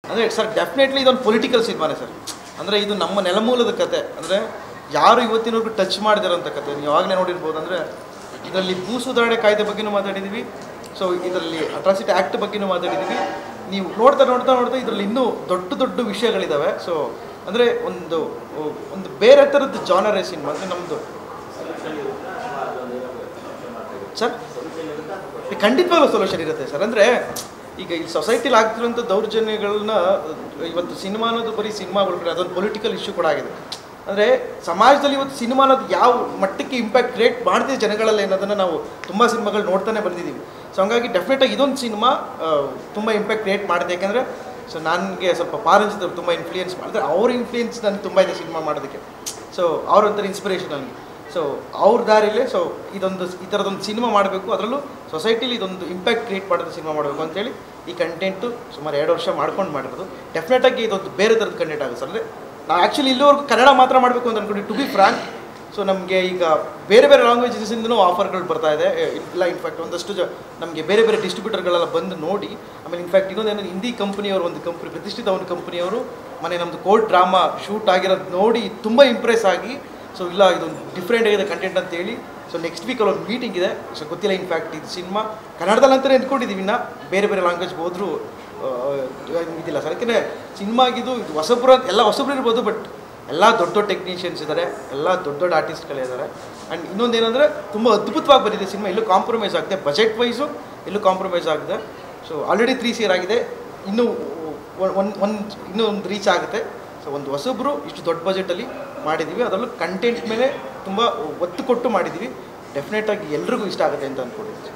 ಅಂದರೆ sir definitely ಇದೊಂದು political ಸಿನಿಮಾನೇ ಸರ್ ಅಂದರೆ ಇದು ನಮ್ಮ ನೆಲಮೂಲದ ಕತೆ ಅಂದರೆ ಯಾರು ಇವತ್ತಿನವರೆಗೂ ಟಚ್ ಮಾಡದಿರೋಂಥ ಕತೆ ನೀವು ಆವಾಗಲೇ ನೋಡಿರ್ಬೋದು ಅಂದರೆ ಇದರಲ್ಲಿ ಭೂ ಸುಧಾರಣೆ ಕಾಯ್ದೆ ಬಗ್ಗೆನೂ ಮಾತಾಡಿದ್ದೀವಿ ಸೊ ಇದರಲ್ಲಿ ಅಟ್ರಾಸಿಟಿ ಆ್ಯಕ್ಟ್ ಬಗ್ಗೆನೂ ಮಾತಾಡಿದ್ದೀವಿ ನೀವು ನೋಡ್ತಾ ನೋಡ್ತಾ ನೋಡ್ತಾ ಇದರಲ್ಲಿ ಇನ್ನೂ ದೊಡ್ಡ ದೊಡ್ಡ ವಿಷಯಗಳಿದ್ದಾವೆ ಸೊ ಅಂದರೆ ಒಂದು ಒಂದು ಬೇರೆ ಥರದ್ದು ಜಾನರೇ ಸಿನಿಮಾ ಅಂದರೆ ನಮ್ಮದು ಸರ್ ಖಂಡಿತವಾಗ್ಲೂ ಸೊಲ್ಯೂಷನ್ ಇರುತ್ತೆ ಸರ್ ಅಂದರೆ ಈಗ ಈ ಸೊಸೈಟಿಲಿ ಆಗ್ತಿರೋಂಥ ದೌರ್ಜನ್ಯಗಳನ್ನ ಇವತ್ತು ಸಿನಿಮಾ ಅನ್ನೋದು ಬರೀ ಸಿನಿಮಾ ಒಳಗಡೆ ಅದೊಂದು ಪೊಲಿಟಿಕಲ್ ಇಶ್ಯೂ ಕೂಡ ಆಗಿದೆ ಅಂದರೆ ಸಮಾಜದಲ್ಲಿ ಇವತ್ತು ಸಿನಿಮಾ ಅನ್ನೋದು ಯಾವ ಮಟ್ಟಕ್ಕೆ ಇಂಪ್ಯಾಕ್ಟ್ ಕ್ರಿಯೇಟ್ ಮಾಡ್ತಿದೆ ಜನಗಳಲ್ಲಿ ಅನ್ನೋದನ್ನು ನಾವು ತುಂಬ ಸಿನಿಮಾಗಳು ನೋಡ್ತಾನೆ ಬಂದಿದ್ದೀವಿ ಸೊ ಹಂಗಾಗಿ ಡೆಫಿನೆಟಾಗಿ ಇದೊಂದು ಸಿನಿಮಾ ತುಂಬ ಇಂಪ್ಯಾಕ್ಟ್ ಕ್ರಿಯೇಟ್ ಮಾಡಿದೆ ಯಾಕೆಂದರೆ ಸೊ ನನಗೆ ಸ್ವಲ್ಪ ಪಾರಂಜಿತರು ತುಂಬ ಇನ್ಫ್ಲೂಯೆನ್ಸ್ ಮಾಡಿದ್ರೆ ಅವ್ರ ಇನ್ಫ್ಲೂಯೆನ್ಸ್ ನನಗೆ ತುಂಬ ಇದೆ ಸಿನಿಮಾ ಮಾಡೋದಕ್ಕೆ ಸೊ ಅವ್ರೊಂಥರ ಇನ್ಸ್ಪಿರೇಷನ್ ನನಗೆ ಸೊ ಅವ್ರ ದಾರಿಲೇ ಸೊ ಇದೊಂದು ಈ ಥರದೊಂದು ಸಿನಿಮಾ ಮಾಡಬೇಕು ಅದರಲ್ಲೂ ಸೊಸೈಟಿಲಿ ಇದೊಂದು ಇಂಪ್ಯಾಕ್ಟ್ ಕ್ರಿಯೇಟ್ ಮಾಡೋದು ಸಿನಿಮಾ ಮಾಡಬೇಕು ಅಂತೇಳಿ ಈ ಕಂಟೆಂಟು ಸುಮಾರು ಎರಡು ವರ್ಷ ಮಾಡ್ಕೊಂಡು ಮಾಡಿರೋದು ಡೆಫಿನೆಟಾಗಿ ಇದೊಂದು ಬೇರೆ ಥರದ ಕಂಟೆಂಟ್ ಆಗುತ್ತೆ ಅಂದರೆ ನಾವು ಆ್ಯಕ್ಚುಲಿ ಇಲ್ಲಿವರೆಗೂ ಕನ್ನಡ ಮಾತ್ರ ಮಾಡಬೇಕು ಅಂತ ಅಂದ್ಕೊಂಡು ಟು ಬಿ ಫ್ರಾಂಕ್ ಸೊ ನಮಗೆ ಈಗ ಬೇರೆ ಬೇರೆ ಲ್ಯಾಂಗ್ವೇಜಸ್ಸಿಂದನೂ ಆಫರ್ಗಳು ಬರ್ತಾ ಇದೆ ಎ, ಇಲ್ಲ ಇನ್ಫ್ಯಾಕ್ಟ್ ಒಂದಷ್ಟು ಜ ನಮಗೆ ಬೇರೆ ಬೇರೆ ಡಿಸ್ಟ್ರಿಬ್ಯೂಟರ್ಗಳೆಲ್ಲ ಬಂದು ನೋಡಿ ಆಮೇಲೆ ಇನ್ಫ್ಯಾಕ್ಟ್ ಇನ್ನೊಂದೇನು ಹಿಂದಿ ಕಂಪ್ನಿಯವರು ಒಂದು ಕಂಪ್ನಿ ಪ್ರತಿಷ್ಠಿತ ಒಂದು ಕಂಪ್ನಿಯವರು ಮನೆ ನಮ್ಮದು ಕೋರ್ಟ್ ಡ್ರಾಮಾ ಶೂಟ್ ಆಗಿರೋದು ನೋಡಿ ತುಂಬ ಇಂಪ್ರೆಸ್ ಆಗಿ ಸೊ ಇಲ್ಲ ಇದೊಂದು ಡಿಫ್ರೆಂಟ್ ಆಗಿದೆ ಕಂಟೆಂಟ್ ಅಂತೇಳಿ ಸೊ ನೆಕ್ಸ್ಟ್ ವೀಕಲ್ಲಿ ಒಂದು ಮೀಟಿಂಗ್ ಇದೆ ಸೊ ಗೊತ್ತಿಲ್ಲ ಇನ್ಫ್ಯಾಕ್ಟ್ ಇದು ಸಿನಿಮಾ ಕನ್ನಡದಲ್ಲಿ ಅಂತಲೇ ಅಂದ್ಕೊಂಡಿದ್ದೀವಿ ಇನ್ನು ಬೇರೆ ಬೇರೆ ಲ್ಯಾಂಗ್ವೇಜ್ಗೆ ಹೋದರೂ ಇದಿಲ್ಲ ಸರ್ ಯಾಕೆಂದರೆ ಸಿನಿಮಾಗಿದು ಇದು ಹೊಸಬ್ರು ಅಂತ ಎಲ್ಲ ಹೊಸಬ್ರು ಇರ್ಬೋದು ಬಟ್ ಎಲ್ಲ ದೊಡ್ಡ ದೊಡ್ಡ ಟೆಕ್ನಿಷಿಯನ್ಸ್ ಇದ್ದಾರೆ ಎಲ್ಲ ದೊಡ್ಡ ದೊಡ್ಡ ಆರ್ಟಿಸ್ಟ್ಗಳಿದ್ದಾರೆ ಆ್ಯಂಡ್ ಇನ್ನೊಂದೇನೆಂದರೆ ತುಂಬ ಅದ್ಭುತವಾಗಿ ಬಂದಿದೆ ಸಿನಿಮಾ ಎಲ್ಲೂ ಕಾಂಪ್ರಮೈಸ್ ಆಗಿದೆ ಬಜೆಟ್ ವೈಸು ಎಲ್ಲೂ ಕಾಂಪ್ರಮೈಸ್ ಆಗಿದೆ ಸೊ ಆಲ್ರೆಡಿ ತ್ರೀ ಸಿಯರ್ ಆಗಿದೆ ಇನ್ನೂ ಒಂದು ಒಂದು ಇನ್ನೂ ಒಂದು ರೀಚ್ ಆಗುತ್ತೆ ಸೊ ಒಂದು ಹೊಸಬ್ರು ಇಷ್ಟು ದೊಡ್ಡ ಬಜೆಟಲ್ಲಿ ಮಾಡಿದ್ದೀವಿ ಅದರಲ್ಲೂ ಕಂಟೆಂಟ್ ಮೇಲೆ ತುಂಬ ಒತ್ತು ಕೊಟ್ಟು ಮಾಡಿದ್ದೀವಿ ಡೆಫಿನೆಟಾಗಿ ಎಲ್ರಿಗೂ ಇಷ್ಟ ಆಗುತ್ತೆ ಅಂತ ಅಂದ್ಕೊಂಡಿದ್ದೀನಿ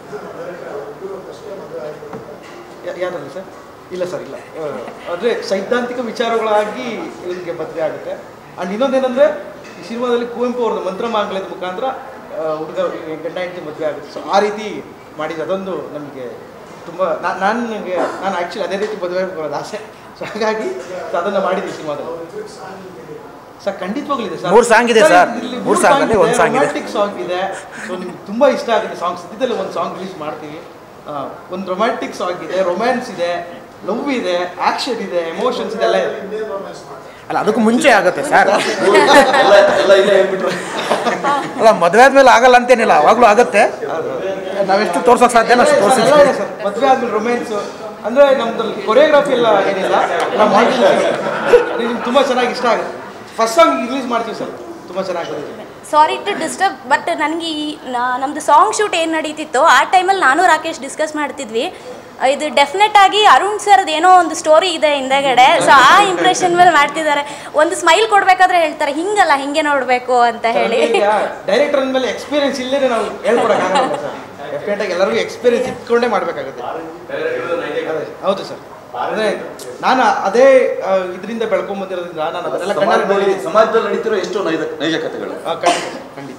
ಯಾ- ಯಾವ್ದ್ರಲ್ಲಿ ಸರ್ ಇಲ್ಲ ಸರ್ ಇಲ್ಲ ಅಂದರೆ ಸೈದ್ಧಾಂತಿಕ ವಿಚಾರಗಳಾಗಿ ಇವರಿಗೆ ಮದುವೆ ಆಗುತ್ತೆ ಆ್ಯಂಡ್ ಇನ್ನೊಂದೇನೆಂದರೆ ಈ ಸಿನಿಮಾದಲ್ಲಿ ಕುವೆಂಪು ಅವ್ರದ್ದು ಮಂತ್ರಮಾಂಗಲ್ಯದ ಮುಖಾಂತರ ಆ, ಹುಡುಗ ಈ ಗಂಡ ಹೆಂಡತಿ ಮದುವೆ ಆಗುತ್ತೆ ಸೊ ಆ ರೀತಿ ಮಾಡಿದ್ದು ಅದೊಂದು ನಮಗೆ ತುಂಬ ನಾನು ನನಗೆ ನಾನು ಆ್ಯಕ್ಚುಲಿ ಅದೇ ರೀತಿ ಮದುವೆ ಬರೋದು ಆಸೆ ಸೊ ಹಾಗಾಗಿ ಸೊ ಅದನ್ನು ಮಾಡಿದ್ವಿ ಸಿನಿಮಾದಲ್ಲಿ ಸರ್ ಖಂಡಿತವಾಗ್ಲಿದೆ ಸರ್ ಮೂರ್ song ಇದೆ ಸರ್. ಇಲ್ಲಿ ಮೂರ್ song ಅಲ್ಲಿ ಒಂದ್ song ಇದೆ. ರೊಮ್ಯಾಂಟಿಕ್ ಸಾಂಗ್ ಇದೆ ಸೊ ನಿಮ್ಗೆ ತುಂಬ ಇಷ್ಟ ಆಗುತ್ತೆ ಸಾಂಗ್ ಸದ್ಯದಲ್ಲೇ ಒಂದು ಸಾಂಗ್ ರಿಲೀಸ್ ಮಾಡ್ತೀವಿ ಒಂದು ರೊಮ್ಯಾಂಟಿಕ್ ಸಾಂಗ್ ಇದೆ ರೊಮ್ಯಾನ್ಸ್ ಇದೆ ಲವ್ ಇದೆ ಆಕ್ಷನ್ ಇದೆ ಎಮೋಷನ್ಸ್ ಇದೆಲ್ಲ ಇದೆ ಅಲ್ಲ ಅದಕ್ಕೂ ಮುಂಚೆ ಆಗುತ್ತೆ ಸರ್ ಎಲ್ಲ ಎಲ್ಲ ಇಲ್ಲೇ ಹೇಳ್ಬಿಟ್ರು ಅಲ್ಲ ಮದುವೆ ಆದ್ಮೇಲೆ ಆಗಲ್ಲ ಅಂತೇನಿಲ್ಲ ಅವಾಗಲೂ ಆಗುತ್ತೆ ನಾವೆಷ್ಟು ತೋರ್ಸೋಕೆ ಸಾಧ್ಯ ಅಷ್ಟು ಸರ್, ತೋರಿಸಿ ಎಲ್ಲ ಇದೆ ಸರ್ ಮದುವೆ ಆದ್ಮೇಲೆ ರೊಮ್ಯಾನ್ಸು ಅಂದರೆ ನಮ್ದ್ರಲ್ಲಿ ಕೊರಿಯೋಗ್ರಫಿ ಎಲ್ಲ ಏನಿಲ್ಲ ನಾವು ಮಾಡ್ತೀವಿ ನಿಮ್ಗೆ ತುಂಬ ಚೆನ್ನಾಗಿ ಇಷ್ಟ ಆಗುತ್ತೆ ಫಸ್ಟ್ ಸಾಂಗ್ ರಿಲೀಸ್ ಮಾಡ್ತೀವಿ ಸರ್ ತುಂಬ ಚೆನ್ನಾಗಿದೆ ಸಾರಿ ಟು ಡಿಸ್ಟರ್ಬ್ ಬಟ್ ನನಗೆ ಈ ನಾ- ನಮ್ದು ಸಾಂಗ್ ಶೂಟ್ ಏನು ನಡೀತಿತ್ತು ಆ ಟೈಮಲ್ಲಿ ನಾನು ರಾಕೇಶ್ ಡಿಸ್ಕಸ್ ಮಾಡ್ತಿದ್ವಿ ಆ, ಇದು ಡೆಫಿನೆಟ್ ಆಗಿ ಅರುಣ್ ಸರ್ದು ಏನೋ ಒಂದು ಸ್ಟೋರಿ ಇದೆ ಹಿಂದೆಗಡೆ ಸೊ ಆ ಇಂಪ್ರೆಷನ್ ಮೇಲೆ ಮಾಡ್ತಿದ್ದಾರೆ ಒಂದು ಸ್ಮೈಲ್ ಕೊಡಬೇಕಾದ್ರೆ ಹೇಳ್ತಾರೆ ಹಿಂಗಲ್ಲ ಹಿಂಗೆ ನೋಡಬೇಕು ಅಂತ ಹೇಳಿ ಡೈರೆಕ್ಟರ್ ಅಂದಮೇಲೆ ಎಕ್ಸ್ಪೀರಿಯನ್ಸ್ ಇಲ್ಲದೇ ನಾವು ಹೇಳ್ಕೊಡಕ್ಕಾಗಲ್ಲ ಸರ್ ಡೆಫಿನೆಟಾಗಿ ಎಲ್ಲರಿಗೂ ಎಕ್ಸ್ಪೀರಿಯನ್ಸ್ ಇಟ್ಕೊಂಡೇ ಮಾಡಬೇಕಾಗುತ್ತೆ ಅದೇ ಹೌದು ಸರ್ ಅಂದರೆ ನಾನು ಅದೇ ಇದರಿಂದ ಬೆಳ್ಕೊಂಬಂದಿರೋದ್ರಿಂದ ನಾನು ಅದನ್ನೆಲ್ಲ ಕಣ್ಣಲ್ಲಿ ಸಮಾಜದಲ್ಲಿ ನೋಡಿದ್ದೀನಿ ಸಮಾಜದಲ್ಲಿ ನಡೀತಿರೋ ಎಷ್ಟೋ ನೈಜ ನೈಜ ಕಥೆಗಳು ಆ, ಖಂಡಿತ ಖಂಡಿತ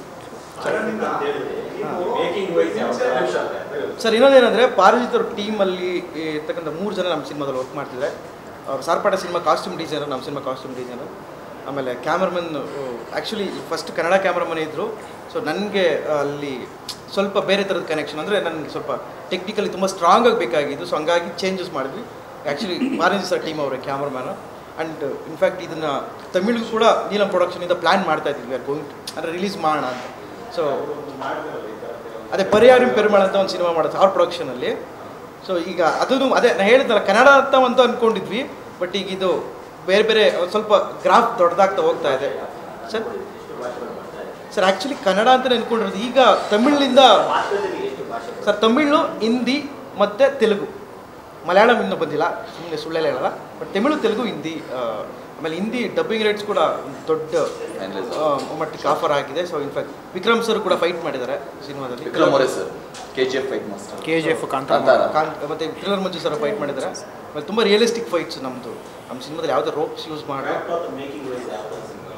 ಸರ್ ಇನ್ನೊಂದೇನೆಂದರೆ ಪಾರಿಜಿತ್ ಅವ್ರ ಟೀಮಲ್ಲಿ ಇರ್ತಕ್ಕಂಥ ಮೂರು ಜನ ನಮ್ಮ ಸಿನಿಮಾದಲ್ಲಿ ವರ್ಕ್ ಮಾಡ್ತಿದ್ದಾರೆ ಅವ್ರು ಸಾರ್ಪಾಟ ಸಿನಿಮಾ ಕಾಸ್ಟ್ಯೂಮ್ ಡಿಸೈನರ್ ನಮ್ಮ ಸಿನಿಮಾ ಕಾಸ್ಟ್ಯೂಮ್ ಡಿಸೈನರ್ ಆಮೇಲೆ cameraman actually first Kannada cameraman ಇದ್ದರು ಸೊ ನನಗೆ ಅಲ್ಲಿ ಸ್ವಲ್ಪ ಬೇರೆ ಥರದ ಕನೆಕ್ಷನ್ ಅಂದರೆ ನನಗೆ ಸ್ವಲ್ಪ ಟೆಕ್ನಿಕಲಿ ತುಂಬ ಸ್ಟ್ರಾಂಗ್ ಆಗಿ ಬೇಕಾಗಿದ್ದು ಸೊ ಹಂಗಾಗಿ ಚೇಂಜಸ್ ಮಾಡಿದ್ವಿ ಆ್ಯಕ್ಚುಲಿ ಪಾರಂಜಿ ಸರ್ ಟೀಮ್ ಅವರೇ ಕ್ಯಾಮ್ರಾಮ್ಯಾನು ಆ್ಯಂಡ್ ಇನ್ಫ್ಯಾಕ್ಟ್ ಇದನ್ನು ತಮಿಳಿಗೂ ಕೂಡ ನೀಲಂ ಪ್ರೊಡಕ್ಷನಿಂದ ಪ್ಲ್ಯಾನ್ ಮಾಡ್ತಾ ಇದ್ವಿ ಆರ್ ಗೋಯಿಂಗ್ ಅಂದರೆ ರಿಲೀಸ್ ಮಾಡೋಣ ಅಂತ ಸೊ ಅದೇ ಪರಿಹಾರ ಪೆರುಮಾಳ್ ಅಂತ ಒಂದು ಸಿನಿಮಾ ಮಾಡುತ್ತೆ ಅವ್ರ ಪ್ರೊಡಕ್ಷನಲ್ಲಿ ಸೊ ಈಗ ಅದನ್ನು ಅದೇ ನಾನು ಹೇಳಿದ್ನಲ್ಲ ಕನ್ನಡ ಅಂತ ಅಂತ ಅಂದ್ಕೊಂಡಿದ್ವಿ ಬಟ್ ಈಗ ಇದು ಬೇರೆ ಬೇರೆ ಒಂದ್ ಸ್ವಲ್ಪ ಗ್ರಾಫ್ ದೊಡ್ಡದಾಗ್ತಾ ಹೋಗ್ತಾ ಇದೆ ಸರ್ ಸರ್ ಆ್ಯಕ್ಚುಲಿ ಕನ್ನಡ ಅಂತಲೇ ಅಂದ್ಕೊಂಡಿರೋದು ಈಗ ತಮಿಳಿನಿಂದ ಸರ್ ತಮಿಳು ಹಿಂದಿ ಮತ್ತು ತೆಲುಗು ಮಲಯಾಳಂ ಇನ್ನೂ ಬಂದಿಲ್ಲ ಸುಮ್ಮನೆ ಸುಳ್ಳೆಲ್ಲ ಹೇಳಲ್ಲ ಬಟ್ ತಮಿಳು ತೆಲುಗು ಹಿಂದಿ ಆ, ಆಮೇಲೆ ಹಿಂದಿ ಡಬ್ಬಿಂಗ್ ರೇಟ್ಸ್ ಕೂಡ ಒಂದ್ ದೊಡ್ಡ ಆ, ಮಟ್ಟಿಗೆ ಆಫರ್ ಆಗಿದೆ ಸೊ ಇನ್ಫ್ಯಾಕ್ಟ್ ವಿಕ್ರಮ್ ಸರ್ ಕೂಡ ಫೈಟ್ ಮಾಡಿದ್ದಾರೆ ಸಿನಿಮಾದಲ್ಲಿ ವಿಕ್ರಮ್ ಅವರೇ sir K G F fight master K G F ಕಾಂತ ಕಾಂತಾರ ಕಾಂತ್ ಮತ್ತೆ ಥ್ರಿಲ್ಲರ್ ಮಂಜು ಸರ್ ಫೈಟ್ ಮಾಡಿದ್ದಾರೆ ಆಮೇಲೆ ತುಂಬ ರಿಯಲಿಸ್ಟಿಕ್ ಫೈಟ್ಸ್ ನಮ್ಮದು ನಮ್ಮ ಸಿನಿಮಾದಲ್ಲಿ ಯಾವುದೇ ರೋಪ್ಸ್ ಯೂಸ್ ಮಾಡಿ